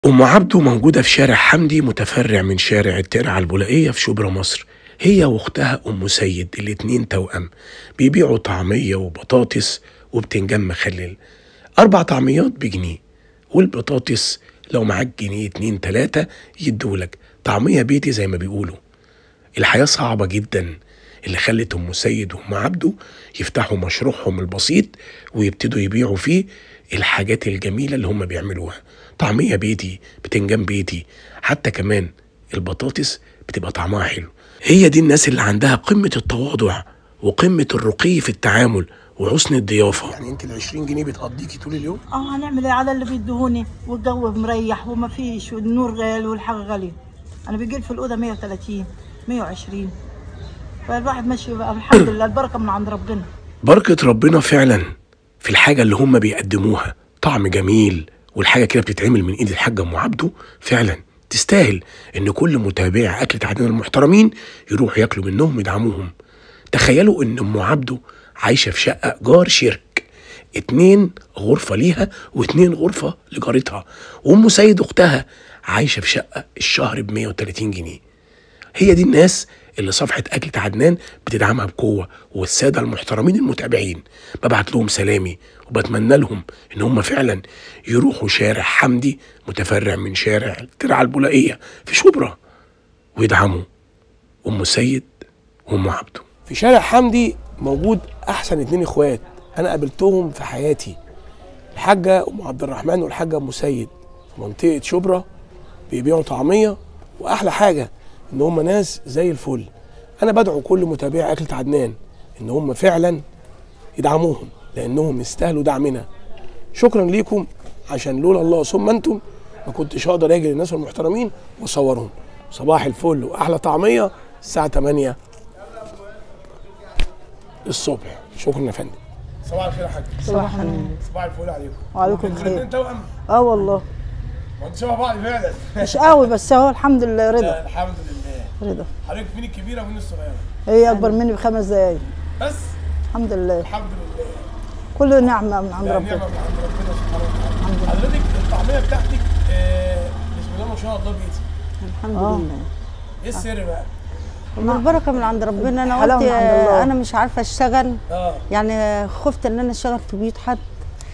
أم عبده موجودة في شارع حمدي متفرع من شارع الترعة البولائية في شبرا مصر هي واختها أم سيد الاتنين توأم بيبيعوا طعمية وبطاطس وبتنجان مخلل أربع طعميات بجنيه والبطاطس لو معاك جنيه اتنين تلاتة يدولك طعمية بيتي زي ما بيقولوا الحياة صعبة جدا اللي خلت أم سيد وأم عبده يفتحوا مشروعهم البسيط ويبتدوا يبيعوا فيه الحاجات الجميلة اللي هم بيعملوها طعمية بيتي بتنجان بيتي حتى كمان البطاطس بتبقى طعمها حلو هي دي الناس اللي عندها قمة التواضع وقمة الرقي في التعامل وحسن الضيافة يعني انت ال 20 جنيه بتقضيكي طول اليوم؟ اه هنعمل ايه على اللي بيدهوني والجو مريح وما فيش والنور غالي والحاجه غاليه انا بيجي في الاوضه 130 120 فالواحد ماشي بقى الحمد لله البركه من عند ربنا بركة ربنا فعلا في الحاجة اللي هم بيقدموها طعم جميل والحاجة كده بتتعمل من ايد الحاجة ام عبده فعلا تستاهل ان كل متابع اكلة عدنان المحترمين يروحوا ياكلوا منهم يدعموهم تخيلوا ان ام عبده عايشة في شقة جار شرك اتنين غرفة ليها واتنين غرفة لجارتها وام سيد اختها عايشة في شقة الشهر ب 130 جنيه هي دي الناس اللي صفحة أكلة عدنان بتدعمها بقوة والسادة المحترمين المتابعين ببعت لهم سلامي وبتمنى لهم إن هم فعلا يروحوا شارع حمدي متفرع من شارع الترعة البولائية في شبرا ويدعموا أم سيد وأم عبده في شارع حمدي موجود أحسن اتنين إخوات أنا قابلتهم في حياتي الحاجة أم عبد الرحمن والحاجة أم سيد في منطقة شبرا بيبيعوا طعمية وأحلى حاجة ان هم ناس زي الفل انا بدعو كل متابعي اكلة عدنان ان هم فعلا يدعموهم لانهم يستاهلوا دعمنا شكرا ليكم عشان لولا الله ثم انتم ما كنتش هقدر اجي للناس المحترمين واصورهم صباح الفل واحلى طعميه الساعه 8 الصبح شكرا يا فندم صباح الخير يا حاج صباح النور صباح الفل عليكم وعليكم الخير. الاثنين توأم اه والله ما انتوا شبه بعض فعلا مش قوي بس اهو الحمد لله رضا الحمد لله رضا حضرتك مين الكبيره ومين الصغيره هي اكبر مني بخمس دقايق بس الحمد لله الحمد لله كل نعمه من عند لا، ربنا نعمة من عند ربنا سبحانه وتعالى حضرتك الطعمية بتاعتك آه، بسم الله ما شاء الله بيتي الحمد آه. لله ايه السر بقى؟ والبركه من عند ربنا انا حلاوة قلت من عند الله. انا مش عارفه اشتغل اه يعني خفت ان انا اشتغل في بيوت حد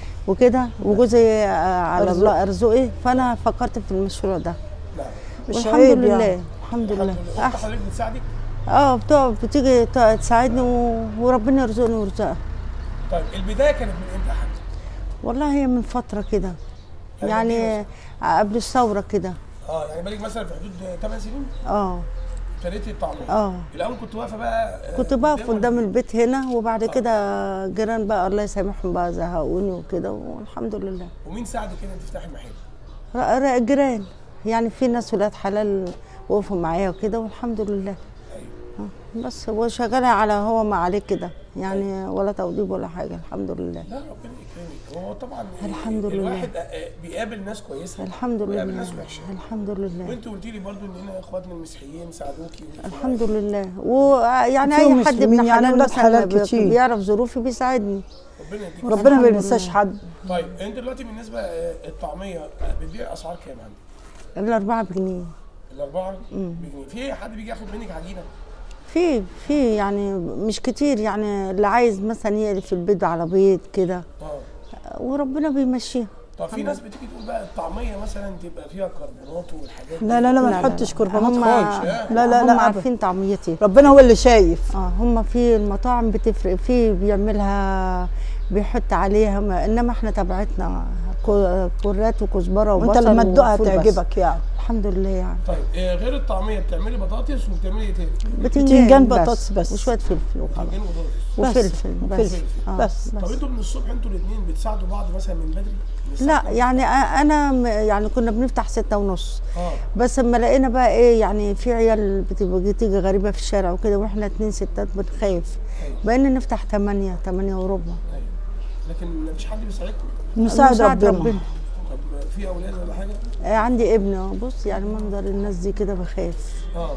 وكده وجوزي آه، على أرزق. الله ارزقي فانا فكرت في المشروع ده نعم مش والحمد عيب لله يعني. الحمد لله الحمد لله احسن حضرتك بتساعدك؟ اه بتقعد بتيجي ت- تساعدني و... وربنا يرزقني ويرزقها طيب البداية كانت من امتى يا حاج؟ والله هي من فتره كده يعني يعني قبل الثوره كده اه يعني بالك مثلا في حدود 8 سنين اه ابتديتي الطعمية اه الاول كنت واقفة بقى آه، كنت بقف ولا قدام البيت هنا وبعد كده جيران بقى الله يسامحهم بقى زهقوني وكده والحمد لله ومين ساعدك كده انت تفتحي المحل؟ ر- ر- جيران يعني في ناس ولاد حلال وقفوا معايا وكده والحمد لله ايوه آه، بس هو شغالة على هو ما عليه كده يعني ولا توضيب ولا حاجة الحمد لله لا ربنا يكرمك هو طبعا الحمد لله. الواحد آه، بيقابل ناس كويسة الحمد ويقابل لله ناس وحشة الحمد لله وانت قلت لي برضو ان هنا اخواتنا المسيحيين ساعدوكي الحمد لله ويعني فيهم اي حد مسلمين ابن يعني حلال ولاد مثلا حلال بي- كتير. بيعرف ظروفي بيساعدني ربنا يديك ربنا ما الحمد بينساش حد طيب انت دلوقتي بالنسبه آه، الطعميه آه، بتبيع اسعار كام عندك؟ الأربعة بجنيه الاربعه بجنيه في حد بيجي ياخد منك عجينه؟ في في يعني مش كتير يعني اللي عايز مثلا يقلف البيض على بيض كده اه وربنا بيمشيها طب في ناس بتيجي تقول بقى الطعميه مثلا تبقى فيها كربونات والحاجات لا لا لا ما لا، لا. نحطش كربونات هم خالص لا لا هم لا أبدا. عارفين طعميتي ربنا هو اللي شايف اه هم في المطاعم بتفرق في بيعملها بيحط عليها ما انما احنا تبعتنا كو- كرات وكزبره وبصل وانت لما تدوقها وفول بس. تعجبك يعني الحمد لله يعني طيب آه، غير الطعميه بتعملي بطاطس وبتعملي ايه تاني؟ بتنجان بطاطس بس. وشويه فلفل وخلاص بتنجان وبطاطس وفلفل بس وفلفل. آه بس. طب انتوا من الصبح انتوا الاثنين بتساعدوا بعض مثلا من بدري؟ من الساعة لا كام؟ يعني أ- انا م- يعني كنا بنفتح ستة ونص اه بس اما لقينا بقى ايه يعني في عيال بتبقى تيجي غريبه في الشارع وكده واحنا اتنين ستات بنخاف بقينا نفتح تمانية تمانية وربع ايوه لكن مفيش حد بيساعدكم؟ نساعد مساعد ربنا طب في اولاد ولا حاجه؟ آه، عندي ابن أهو، بص يعني منظر الناس دي كده بخاف اه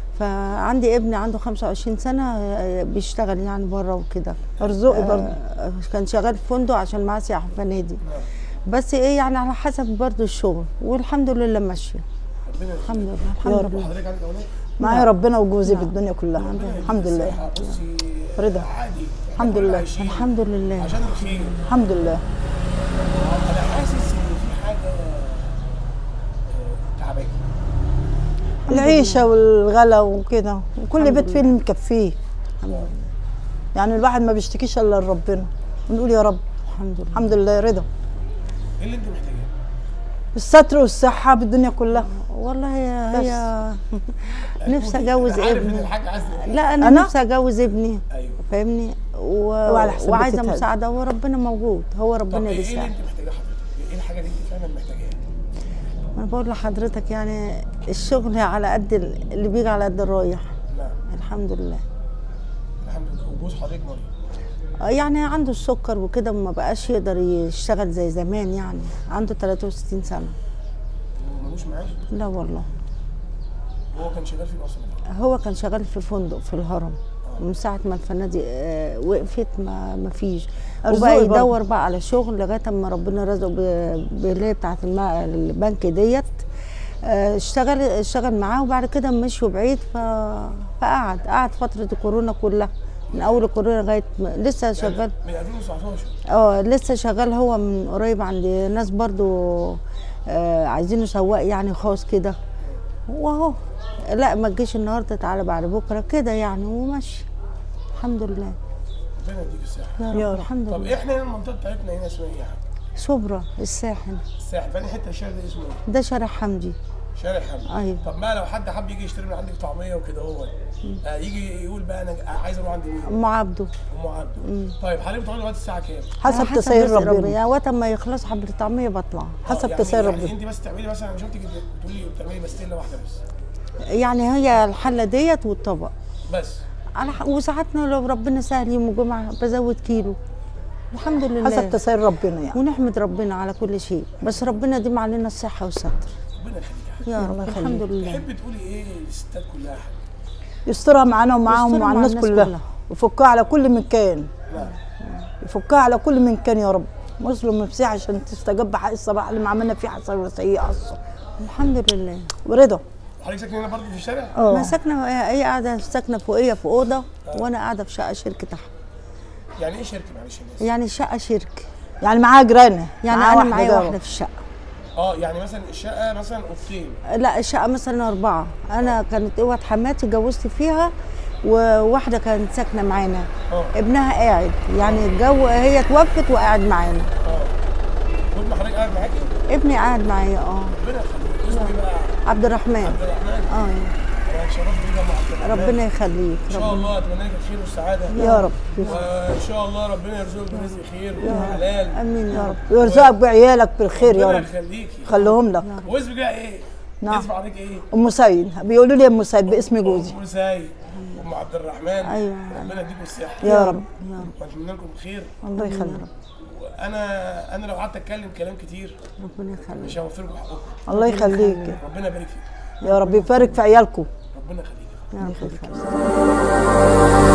فعندي ابن عنده 25 سنة آه، بيشتغل يعني بره وكده ارزقي برضه آه، كان شغال في فندق عشان معاه سياحة فنادق نعم بس ايه يعني على حسب برضو الشغل والحمد لله ماشيه ربنا يرزقك. الحمد لله يا الحمد رب. لله حضرتك عندك اولاد معايا ربنا وجوزي في الدنيا كلها ربنا الحمد لله يديك الصحة. بصي رضا. عادي الحمد إحنا كلنا لله. عايشين الحمد لله عشان الخير الحمد لله انا حاسس ان في حاجه آه، تعباك العيشه والغلا وكده وكل الحمد بيت فيه اللي مكفيه الحمد لله يعني الواحد ما بيشتكيش الا لربنا ونقول يا رب الحمد لله الحمد لله رضا ايه اللي انت محتاجاه؟ الستر والصحه بالدنيا كلها والله هي هي نفسي اتجوز أنا عارف ان ابني الحاج عايز لا انا, أنا؟ نفسي اتجوز ابني ايوه فاهمني و... وعلى حسب وعايزه بيتك هذا. مساعده هو ربنا موجود هو طب ربنا ايه اللي إيه اللي يساعد انت محتاجاه حضرتك؟ ايه الحاجه اللي انت فعلا محتاجاها؟ انا بقول لحضرتك يعني الشغل على قد ال- اللي بيجي على قد الرايح نعم الحمد لله الحمد لله وجوز حضرتك مريض آه، يعني عنده السكر وكده وما بقاش يقدر يشتغل زي زمان يعني عنده 63 سنه وملوش معاش لا والله وهو كان شغال فين اصلا؟ هو كان شغال في فندق في الهرم من ساعة ما الفنادق آه، وقفت ما ما فيش أرزقي وبقى برضه. يدور بقى على شغل لغاية اما ربنا رزقه ب- باللي هي بتاعت الم- البنك ديت آه، اشتغل اشتغل معاه وبعد كده مشوا بعيد ف... فقعد قعد فترة الكورونا كلها من أول الكورونا لغاية ما- لسه شغال من 2019 اه لسه شغال هو من قريب عند ناس برضو آه عايزينه سواق يعني خاص كده واهو لا ما تجيش النهارده تعالى بعد بكره كده يعني وماشي الحمد لله ربنا يديك الصحه يا رب, يا رب. الحمد طب لله احنا هنا المنطقه بتاعتنا هنا اسمها ايه يا حاج؟ شبرا الساحل الساحل فاني حته الشارع ده اسمه ايه؟ ده شارع حمدي شارع حمد أيوة. طب ما لو حد حب يجي يشتري من عندك طعميه وكده هو آه يجي يقول بقى انا عايز اروح عند مين؟ ام عبده ام عبده طيب حضرتك بتقعدي لغايه الساعه كام؟ حسب على تسير رزق ربنا يعني وقت ما يخلص حبه الطعميه بطلع آه، حسب يعني تسير يعني ربنا انت بس تعملي مثلا انا شفتك بتقولي بتعملي بستيله واحده بس يعني هي الحله ديت والطبق بس على ح- وساعات لو ربنا سهل يوم الجمعه بزود كيلو الحمد لله حسب تسير ربنا يعني ونحمد ربنا على كل شيء بس ربنا يديم علينا الصحة والستر ربنا يخليك يا يا الله رب يخليك. الحمد لله تحبي تقولي ايه للستات كلها يا حاج؟ يسترها معانا ومعاهم يسترها ومع مع الناس الناس كلها كلها. ويفكها على كل مكان نعم يفكها على كل مكان يا رب مسلم مسيح عشان تستجب حق الصباح اللي ما عملنا فيه حسنه ولا سيئه اصلا الحمد لله ورضا وحضرتك ساكنه هنا برضه في الشارع؟ ما اه ساكنة هي قاعدة ساكنة فوقية في أوضة وأنا قاعدة في شقة شركة تحت يعني ايه شركه معلش الناس؟ يعني شقة شركة يعني معاها جيرانه يعني معاها أنا واحدة معايا جارة. واحدة في الشقة اه يعني مثلا الشقه مثلا اوضتين لا الشقة مثلا أربعة أنا كانت أوضة حماتي اتجوزت فيها وواحدة كانت ساكنة معانا اه ابنها قاعد يعني الجو هي توفت وقاعد معانا اه وابن حضرتك قاعد معاكي؟ ابني قاعد معايا اه ربنا يخليك اسمه ايه بقى؟ عبد الرحمن عبد الرحمن اه انا اتشرفت بيك يا أم عبد الرحمن ربنا يخليك ان شاء ربنا الله اتمنى لك الخير والسعاده يا رب وان شاء الله ربنا يرزقك برزق خير وحلال امين يا رب ويرزقك بعيالك بالخير يا ربنا رب يخليكي خليهم لك واسمك بقى ايه؟ نعم. اسم حضرتك ايه؟ ام سيد بيقولوا لي ام سيد باسم جوزي ام ساي ام عبد الرحمن أيوة. ربنا يديكم الصحه يا رب واتمنى لكم الخير الله يخليك وانا انا لو قعدت اتكلم كلام كتير ربنا يخليك مش هوفر لكم حقكم الله يخليك ربنا يبارك فيك يا رب يبارك في عيالكم ربنا يخليك يا رب يخليك